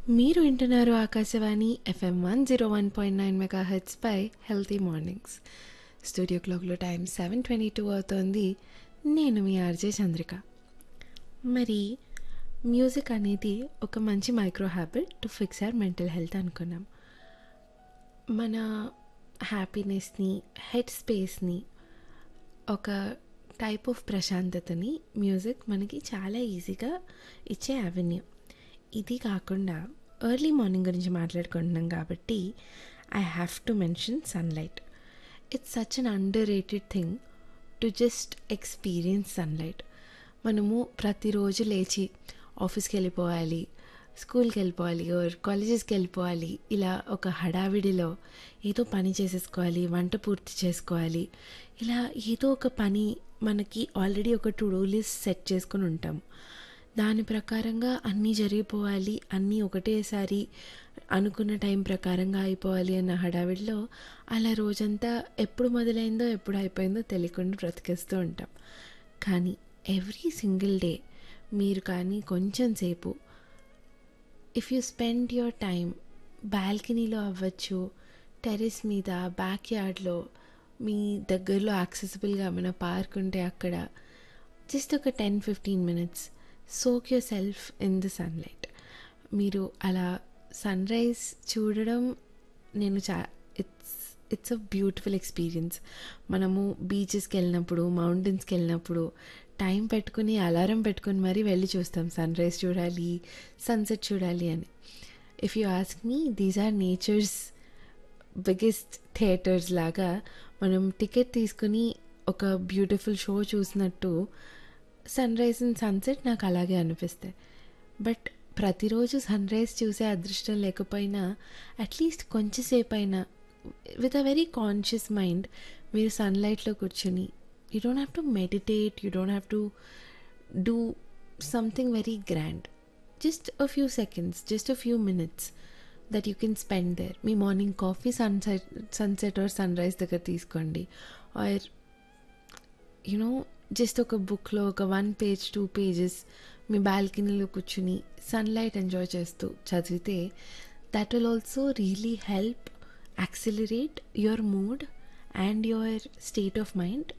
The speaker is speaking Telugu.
మీరు వింటున్నారు Akashvani FM one zero one point nine mega heads పై హెల్తీ మార్నింగ్స్ స్టూడియో క్లాక్లో టైం సెవెన్ ట్వంటీ టూ అవుతోంది నేను మీ ఆర్జే చంద్రిక మరి మ్యూజిక్ అనేది ఒక మంచి micro habit to fix our mental health అనుకున్నాం మన హ్యాపీనెస్ని హెడ్ స్పేస్ని ఒక టైప్ ఆఫ్ ప్రశాంతతని మ్యూజిక్ మనకి చాలా ఈజీగా ఇచ్చే అవెన్యూ ఇది కాకుండా ఎర్లీ మార్నింగ్ గురించి మాట్లాడుకుంటున్నాం కాబట్టి I have to mention sunlight it's such an underrated thing to just experience sunlight మనము ప్రతిరోజు లేచి ఆఫీస్కి వెళ్ళిపోవాలి స్కూల్కి వెళ్ళిపోవాలి ఆర్ కాలేజెస్కి వెళ్ళిపోవాలి ఇలా ఒక హడావిడిలో ఏదో పని చేసేసుకోవాలి వంట పూర్తి చేసుకోవాలి ఇలా ఏదో ఒక పని మనకి ఆల్రెడీ ఒక టు డూ లిస్ట్ సెట్ చేసుకుని ఉంటాం దాని ప్రకారంగా అన్నీ జరిగిపోవాలి అన్నీ ఒకటేసారి అనుకున్న టైం ప్రకారంగా అయిపోవాలి అన్న హడావిడిలో అలా రోజంతా ఎప్పుడు మొదలైందో ఎప్పుడు అయిపోయిందో తెలియకుండా బ్రతికేస్తూ ఉంటాం కానీ ఎవ్రీ సింగిల్ డే మీరు కానీ కొంచెం సేపు if you spend your time బాల్కనీలో అవ్వచ్చు టెరెస్ మీద బ్యాక్ యార్డ్లో మీ దగ్గరలో యాక్సెసిబుల్గా ఏమైనా పార్క్ ఉంటే అక్కడ జస్ట్ ఒక ten fifteen minutes soak yourself in the sunlight మీరు అలా సన్ రైజ్ చూడడం నేను చా it's it's a beautiful experience మనము బీచెస్కి వెళ్ళినప్పుడు మౌంటైన్స్కి వెళ్ళినప్పుడు టైం పెట్టుకుని అలారం పెట్టుకుని మరీ వెళ్ళి చూస్తాం సన్ రైజ్ చూడాలి సన్సెట్ చూడాలి అని if you ask me these are nature's biggest theatres లాగా మనం టికెట్ తీసుకుని ఒక బ్యూటిఫుల్ షో చూసినట్టు సన్ రైజ్ అండ్ సన్సెట్ నాకు అలాగే అనిపిస్తాయి బట్ ప్రతిరోజు సన్ రైజ్ చూసే అదృష్టం లేకపోయినా అట్లీస్ట్ కొంచెంసేపు అయినా with a very conscious mind మీరు సన్లైట్లో కూర్చుని you don't have to meditate you don't have to do something very grand just a few seconds just a few minutes that you can spend there మీ morning coffee sunset sunset or sunrise దగ్గర తీసుకోండి ఆర్ యునో జస్ట్ ఒక బుక్లో ఒక వన్ పేజ్ టూ పేజెస్ మీ బాల్కనీలో కూర్చుని సన్లైట్ ఎంజాయ్ చేస్తూ చదివితే that will also really help accelerate your mood and your state of mind